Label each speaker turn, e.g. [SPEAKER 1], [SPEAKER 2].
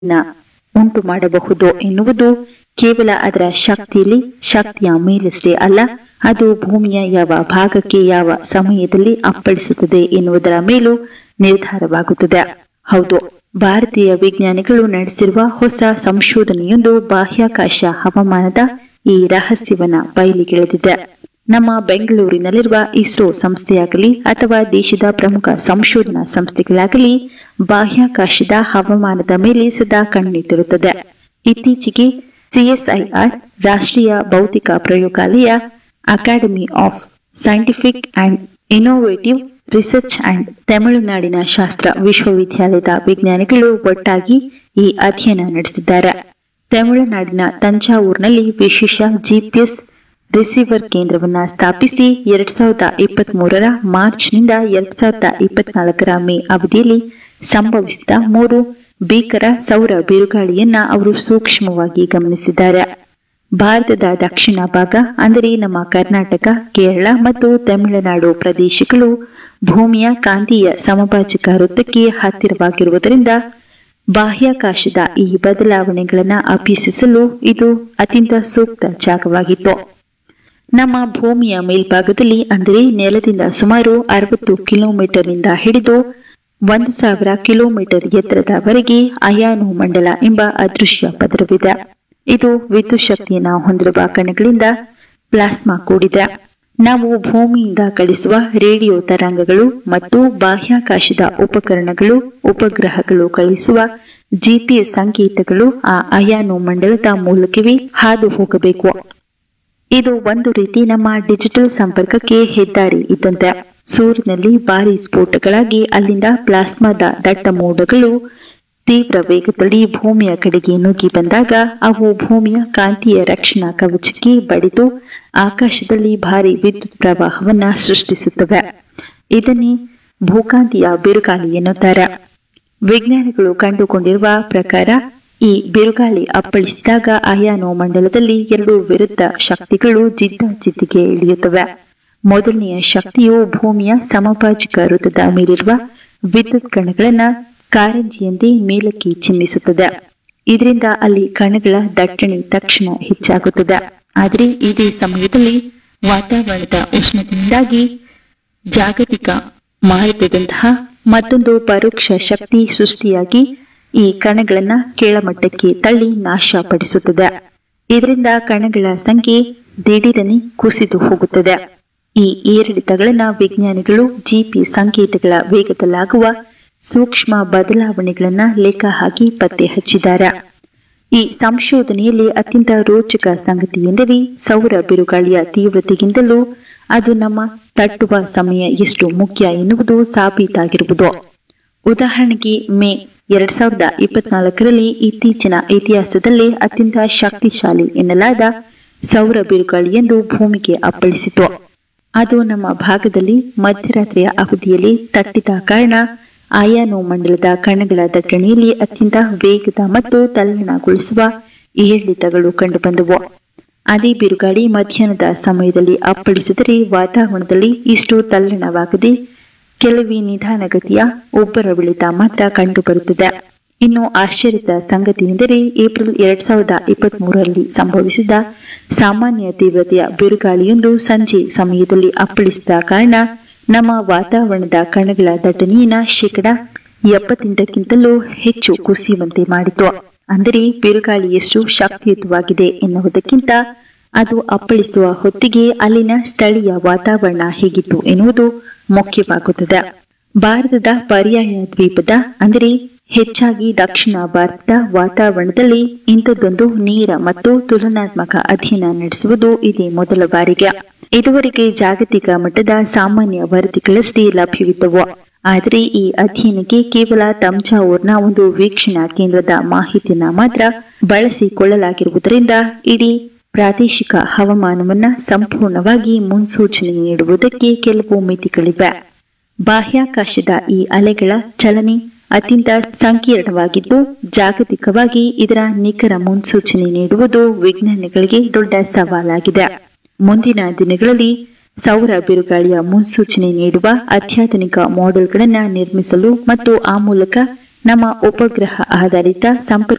[SPEAKER 1] ಉಂಟು ಮಾಡಬಹುದು ಎನ್ನುವುದು ಕೇವಲ ಅದರ ಶಕ್ತಿಯಲ್ಲಿ ಶಕ್ತಿಯ ಮೇಲಷ್ಟೇ ಅಲ್ಲ ಅದು ಭೂಮಿಯ ಯಾವ ಭಾಗಕ್ಕೆ ಯಾವ ಸಮಯದಲ್ಲಿ ಅಪ್ಪಳಿಸುತ್ತದೆ ಎನ್ನುವುದರ ಮೇಲೂ ನಿರ್ಧಾರವಾಗುತ್ತದೆ ಹೌದು ಭಾರತೀಯ ವಿಜ್ಞಾನಿಗಳು ನಡೆಸಿರುವ ಹೊಸ ಸಂಶೋಧನೆಯೊಂದು ಬಾಹ್ಯಾಕಾಶ ಹವಾಮಾನದ ಈ ರಹಸ್ಯವನ್ನ ಬಯಲಿಗೆಳೆದಿದೆ ನಮ್ಮ ಬೆಂಗಳೂರಿನಲ್ಲಿರುವ ಇಸ್ರೋ ಸಂಸ್ಥೆಯಾಗಲಿ ಅಥವಾ ದೇಶದ ಪ್ರಮುಖ ಸಂಶೋಧನಾ ಸಂಸ್ಥೆಗಳಾಗಲಿ ಬಾಹ್ಯಾಕಾಶದ ಹವಾಮಾನದ ಮೇಲೆ ಸದಾ ಕಣ್ಣಿಟ್ಟಿರುತ್ತದೆ ಇತ್ತೀಚೆಗೆ ಸಿಎಸ್ಐಆರ್ ರಾಷ್ಟ್ರೀಯ ಭೌತಿಕ ಪ್ರಯೋಗಾಲಯ academy of scientific and innovative research and ತಮಿಳುನಾಡಿನ ಶಾಸ್ತ್ರ ವಿಶ್ವವಿದ್ಯಾಲಯದ ವಿಜ್ಞಾನಿಗಳು ಒಟ್ಟಾಗಿ ಈ ಅಧ್ಯಯನ ನಡೆಸಿದ್ದಾರೆ ತಮಿಳುನಾಡಿನ ತಂಜಾವೂರಿನಲ್ಲಿ ವಿಶೇಷ ಜಿಪಿಎಸ್ ರಿಸೀವರ್ ಕೇಂದ್ರವನ್ನ ಸ್ಥಾಪಿಸಿ ಎರಡ್ ಸಾವಿರದ ಇಪ್ಪತ್ತ್ ಮೂರರ ಮಾರ್ಚ್ನಿಂದ ಎರಡ್ ಸಾವಿರದ ಇಪ್ಪತ್ನಾಲ್ಕರ ಮೇ ಅವಧಿಯಲ್ಲಿ ಸಂಭವಿಸಿದ ಮೂರು ಭೀಕರ ಸೌರ ಬಿರುಗಾಳಿಯನ್ನ ಅವರು ಸೂಕ್ಷ್ಮವಾಗಿ ಗಮನಿಸಿದ್ದಾರೆ ಭಾರತದ ದಕ್ಷಿಣ ಭಾಗ ಅಂದರೆ ನಮ್ಮ ಕರ್ನಾಟಕ ಕೇರಳ ಮತ್ತು ತಮಿಳುನಾಡು ಪ್ರದೇಶಗಳು ಭೂಮಿಯ ಕಾಂತೀಯ ಸಮಭಾಜಕ ವೃತ್ತಕ್ಕೆ ಹತ್ತಿರವಾಗಿರುವುದರಿಂದ ಬಾಹ್ಯಾಕಾಶದ ಈ ಬದಲಾವಣೆಗಳನ್ನು ಅಭ್ಯಸಿಸಲು ಇದು ಅತ್ಯಂತ ಸೂಕ್ತ ಜಾಗವಾಗಿತ್ತು ನಮ್ಮ ಭೂಮಿಯ ಮೇಲ್ಭಾಗದಲ್ಲಿ ಅಂದರೆ ನೆಲದಿಂದ ಸುಮಾರು ಅರವತ್ತು ಕಿಲೋಮೀಟರ್ನಿಂದ ಹಿಡಿದು ಒಂದು ಸಾವಿರ ಕಿಲೋಮೀಟರ್ ಎತ್ತರದವರೆಗೆ ಅಯಾನು ಮಂಡಲ ಎಂಬ ಅದೃಶ್ಯ ಪದರವಿದೆ ಇದು ವಿದ್ಯುತ್ ಶಕ್ತಿಯನ್ನು ಹೊಂದಿರುವ ಕಣಗಳಿಂದ ಪ್ಲಾಸ್ಮಾ ಕೂಡಿದೆ ನಾವು ಭೂಮಿಯಿಂದ ಕಳಿಸುವ ರೇಡಿಯೋ ತರಂಗಗಳು ಮತ್ತು ಬಾಹ್ಯಾಕಾಶದ ಉಪಕರಣಗಳು ಉಪಗ್ರಹಗಳು ಕಳಿಸುವ ಜಿಪಿಎಸ್ ಸಂಕೇತಗಳು ಆ ಅಯಾನು ಮಂಡಲದ ಮೂಲಕವೇ ಹಾದು ಹೋಗಬೇಕು ಇದು ಒಂದು ರೀತಿ ನಮ್ಮ ಡಿಜಿಟಲ್ ಸಂಪರ್ಕಕ್ಕೆ ಹೆದ್ದಾರಿ ಇದ್ದಂತೆ ಸೂರ್ಯನಲ್ಲಿ ಭಾರಿ ಸ್ಫೋಟಗಳಾಗಿ ಅಲ್ಲಿಂದ ಪ್ಲಾಸ್ಮಾದ ದಟ್ಟ ಮೋಡಗಳು ತೀವ್ರ ವೇಗದಲ್ಲಿ ಭೂಮಿಯ ಕಡೆಗೆ ನುಗ್ಗಿ ಬಂದಾಗ ಅವು ಭೂಮಿಯ ಕಾಂತೀಯ ರಕ್ಷಣಾ ಕವಚಕ್ಕೆ ಬಡಿದು ಆಕಾಶದಲ್ಲಿ ಭಾರಿ ವಿದ್ಯುತ್ ಪ್ರವಾಹವನ್ನ ಸೃಷ್ಟಿಸುತ್ತವೆ ಇದನ್ನೇ ಭೂಕಾಂತೀಯ ಬಿರುಗಾಳಿ ಎನ್ನುತ್ತಾರೆ ವಿಜ್ಞಾನಿಗಳು ಕಂಡುಕೊಂಡಿರುವ ಪ್ರಕಾರ ಈ ಬಿರುಗಾಳಿ ಅಪ್ಪಳಿಸಿದಾಗ ಅಯಾನೋ ಮಂಡಲದಲ್ಲಿ ಎರಡು ವಿರುದ್ಧ ಶಕ್ತಿಗಳು ಜಿದ್ದಾಜಿದ್ದಿಗೆ ಇಳಿಯುತ್ತವೆ ಮೊದಲನೆಯ ಶಕ್ತಿಯು ಭೂಮಿಯ ಸಮಭಾಜಕ ವೃತ್ತದ ಮೇಲಿರುವ ವಿದ್ಯುತ್ ಕಣಗಳನ್ನ ಕಾರಂಜಿಯಂತೆ ಮೇಲಕ್ಕೆ ಚಿಮ್ಮಿಸುತ್ತದೆ ಇದರಿಂದ ಅಲ್ಲಿ ಕಣಗಳ ದಟ್ಟಣೆ ತಕ್ಷಣ ಹೆಚ್ಚಾಗುತ್ತದೆ ಆದರೆ ಇದೇ ಸಮಯದಲ್ಲಿ ವಾತಾವರಣದ ಉಷ್ಣತೆಯಿಂದಾಗಿ ಜಾಗತಿಕ ಮಾರುತದಂತಹ ಮತ್ತೊಂದು ಪರೋಕ್ಷ ಶಕ್ತಿ ಸೃಷ್ಟಿಯಾಗಿ ಈ ಕಣಗಳನ್ನ ಕೆಳಮಟ್ಟಕ್ಕೆ ತಳ್ಳಿ ನಾಶಪಡಿಸುತ್ತದೆ ಇದರಿಂದ ಕಣಗಳ ಸಂಖ್ಯೆ ದಿಢೀರನೆ ಕುಸಿದು ಹೋಗುತ್ತದೆ ಈ ಏರಿಳಿತಗಳನ್ನ ವಿಜ್ಞಾನಿಗಳು ಜಿಪಿ ಸಂಕೇತಗಳ ವೇಗದಲ್ಲಾಗುವ ಸೂಕ್ಷ್ಮ ಬದಲಾವಣೆಗಳನ್ನ ಲೆಕ್ಕ ಹಾಕಿ ಪತ್ತೆ ಹಚ್ಚಿದ್ದಾರೆ ಈ ಸಂಶೋಧನೆಯಲ್ಲಿ ಅತ್ಯಂತ ರೋಚಕ ಸಂಗತಿ ಎಂದರೆ ಸೌರ ಬಿರುಗಾಳಿಯ ತೀವ್ರತೆಗಿಂತಲೂ ಅದು ನಮ್ಮ ತಟ್ಟುವ ಸಮಯ ಎಷ್ಟು ಮುಖ್ಯ ಎನ್ನುವುದು ಸಾಬೀತಾಗಿರುವುದು ಉದಾಹರಣೆಗೆ ಮೇ ಎರಡ್ ಸಾವಿರದ ಇಪ್ಪತ್ನಾಲ್ಕರಲ್ಲಿ ಇತ್ತೀಚಿನ ಇತಿಹಾಸದಲ್ಲೇ ಅತ್ಯಂತ ಶಕ್ತಿಶಾಲಿ ಎನ್ನಲಾದ ಸೌರ ಬಿರುಗಾಳಿಯೆಂದು ಭೂಮಿಗೆ ಅಪ್ಪಳಿಸಿತು ಅದು ನಮ್ಮ ಭಾಗದಲ್ಲಿ ಮಧ್ಯರಾತ್ರಿಯ ಅವಧಿಯಲ್ಲಿ ತಟ್ಟಿದ ಕಾರಣ ಆಯಾನು ಮಂಡಲದ ಕಣಗಳ ದಟ್ಟಣೆಯಲ್ಲಿ ಅತ್ಯಂತ ವೇಗದ ಮತ್ತು ತಲ್ಲಣಗೊಳಿಸುವ ಏರಿಳಿತಗಳು ಕಂಡುಬಂದವು ಅದೇ ಬಿರುಗಾಳಿ ಮಧ್ಯಾಹ್ನದ ಸಮಯದಲ್ಲಿ ಅಪ್ಪಳಿಸಿದರೆ ವಾತಾವರಣದಲ್ಲಿ ಇಷ್ಟು ತಲ್ಲಣವಾಗದೆ ಕೆಲವೇ ನಿಧಾನಗತಿಯ ಒಬ್ಬರವಿಳಿತ ಮಾತ್ರ ಕಂಡುಬರುತ್ತದೆ ಇನ್ನು ಆಶ್ಚರ್ಯದ ಸಂಗತಿ ಎಂದರೆ ಏಪ್ರಿಲ್ ಎರಡ್ ಸಾವಿರದ ಇಪ್ಪತ್ತ್ ಮೂರರಲ್ಲಿ ಸಂಭವಿಸಿದ ಸಾಮಾನ್ಯ ತೀವ್ರತೆಯ ಬಿರುಗಾಳಿಯೊಂದು ಸಂಜೆ ಸಮಯದಲ್ಲಿ ಅಪ್ಪಳಿಸಿದ ಕಾರಣ ನಮ್ಮ ವಾತಾವರಣದ ಕಣಗಳ ದಟ್ಟಣೆಯನ್ನ ಶೇಕಡ ಎಪ್ಪತ್ತೆಂಟಕ್ಕಿಂತಲೂ ಹೆಚ್ಚು ಕುಸಿಯುವಂತೆ ಮಾಡಿತು ಅಂದರೆ ಬಿರುಗಾಳಿ ಎಷ್ಟು ಶಕ್ತಿಯುತವಾಗಿದೆ ಎನ್ನುವುದಕ್ಕಿಂತ ಅದು ಅಪ್ಪಳಿಸುವ ಹೊತ್ತಿಗೆ ಅಲ್ಲಿನ ಸ್ಥಳೀಯ ವಾತಾವರಣ ಹೇಗಿತ್ತು ಎನ್ನುವುದು ಮುಖ್ಯವಾಗುತ್ತದೆ ಭಾರತದ ಪರ್ಯಾಯ ದ್ವೀಪದ ಅಂದರೆ ಹೆಚ್ಚಾಗಿ ದಕ್ಷಿಣ ಭಾರತದ ವಾತಾವರಣದಲ್ಲಿ ಇಂಥದ್ದೊಂದು ನೇರ ಮತ್ತು ತುಲನಾತ್ಮಕ ಅಧ್ಯಯನ ನಡೆಸುವುದು ಇದೇ ಮೊದಲ ಬಾರಿಗೆ ಇದುವರೆಗೆ ಜಾಗತಿಕ ಮಟ್ಟದ ಸಾಮಾನ್ಯ ವರದಿಗಳಷ್ಟೇ ಲಭ್ಯವಿದ್ದವು ಆದರೆ ಈ ಅಧ್ಯಯನಕ್ಕೆ ಕೇವಲ ತಂಜಾವೂರ್ನ ಒಂದು ವೀಕ್ಷಣಾ ಕೇಂದ್ರದ ಮಾಹಿತಿಯನ್ನ ಮಾತ್ರ ಬಳಸಿಕೊಳ್ಳಲಾಗಿರುವುದರಿಂದ ಇಡೀ ಪ್ರಾದೇಶಿಕ ಹವಾಮಾನವನ್ನ ಸಂಪೂರ್ಣವಾಗಿ ಮುನ್ಸೂಚನೆ ನೀಡುವುದಕ್ಕೆ ಕೆಲವು ಮಿತಿಗಳಿವೆ ಬಾಹ್ಯಾಕಾಶದ ಈ ಅಲೆಗಳ ಚಲನೆ ಅತ್ಯಂತ ಸಂಕೀರ್ಣವಾಗಿದ್ದು ಜಾಗತಿಕವಾಗಿ ಇದರ ನಿಖರ ಮುನ್ಸೂಚನೆ ನೀಡುವುದು ವಿಜ್ಞಾನಿಗಳಿಗೆ ದೊಡ್ಡ ಸವಾಲಾಗಿದೆ ಮುಂದಿನ ದಿನಗಳಲ್ಲಿ ಸೌರ ಬಿರುಗಾಳಿಯ ಮುನ್ಸೂಚನೆ ನೀಡುವ ಅತ್ಯಾಧುನಿಕ ಮಾಡೆಲ್ಗಳನ್ನು ನಿರ್ಮಿಸಲು ಮತ್ತು ಆ ಮೂಲಕ ನಮ್ಮ ಉಪಗ್ರಹ ಆಧಾರಿತ ಸಂಪರ್ಕ